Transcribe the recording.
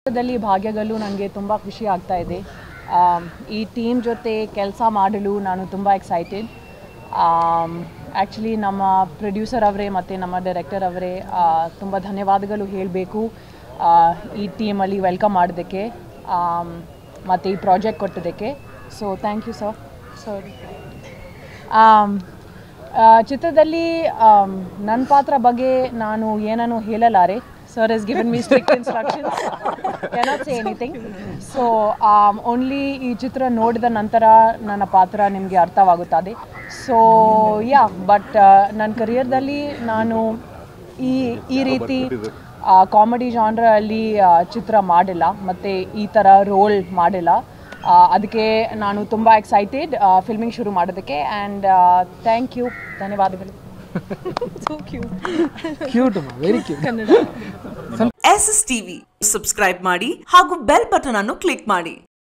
ದಲ್ಲಿ ಭಾಗ್ಯಗಳು ನನಗೆ ತುಂಬ ಖುಷಿ ಆಗ್ತಾ ಇದೆ ಆಮ್, ಈ ಟೀಮ್ ಜೊತೆ ಕೆಲಸ ಮಾಡಲು ನಾನು ತುಂಬ ಎಕ್ಸೈಟೆಡ್ ಆ್ಯಕ್ಚುಲಿ ನಮ್ಮ ಪ್ರೊಡ್ಯೂಸರ್ ಅವರೇ ಮತ್ತು ನಮ್ಮ ಡೈರೆಕ್ಟರ್ ಅವರೇ ತುಂಬ ಧನ್ಯವಾದಗಳು ಹೇಳಬೇಕು ಈ ಟೀಮಲ್ಲಿ ವೆಲ್ಕಮ್ ಮಾಡೋದಕ್ಕೆ ಮತ್ತು ಈ ಪ್ರಾಜೆಕ್ಟ್ ಕೊಟ್ಟೋದಕ್ಕೆ so thank you sir sorry um, ah, ಚಿತ್ರದಲ್ಲಿ ನನ್ನ ಪಾತ್ರ ಬಗ್ಗೆ ನಾನು ಏನನ್ನು ಹೇಳಲಾರೆ sir is given me strict instructions cannot say anything so only ಈ ಚಿತ್ರ ನೋಡಿದ ನಂತರ ನನ್ನ ಪಾತ್ರ ನಿಮಗೆ ಅರ್ಥವಾಗುತ್ತದೆ ಸೊ ಯಾ ಬಟ್ ನನ್ನ ಕರಿಯರ್ದಲ್ಲಿ ನಾನು ಈ ಈ ರೀತಿ ಕಾಮಿಡಿ ಜಾನ್ರ ಅಲ್ಲಿ ಆ, ಚಿತ್ರ ಮಾಡಿಲ್ಲ ಮತ್ತು ಈ ಥರ ರೋಲ್ ಮಾಡಿಲ್ಲ ಆ, ಅದಕ್ಕೆ ನಾನು ತುಂಬ ಎಕ್ಸೈಟೆಡ್ ಫಿಲ್ಮಿಂಗ್ ಶುರು ಮಾಡೋದಕ್ಕೆ ಆ್ಯಂಡ್ ಥ್ಯಾಂಕ್ ಯು ಧನ್ಯವಾದಗಳು cute very cute S S TV subscribe ಮಾಡಿ ಹಾಗೂ ಬೆಲ್ ಬಟನ್ ಅನ್ನು ಕ್ಲಿಕ್ ಮಾಡಿ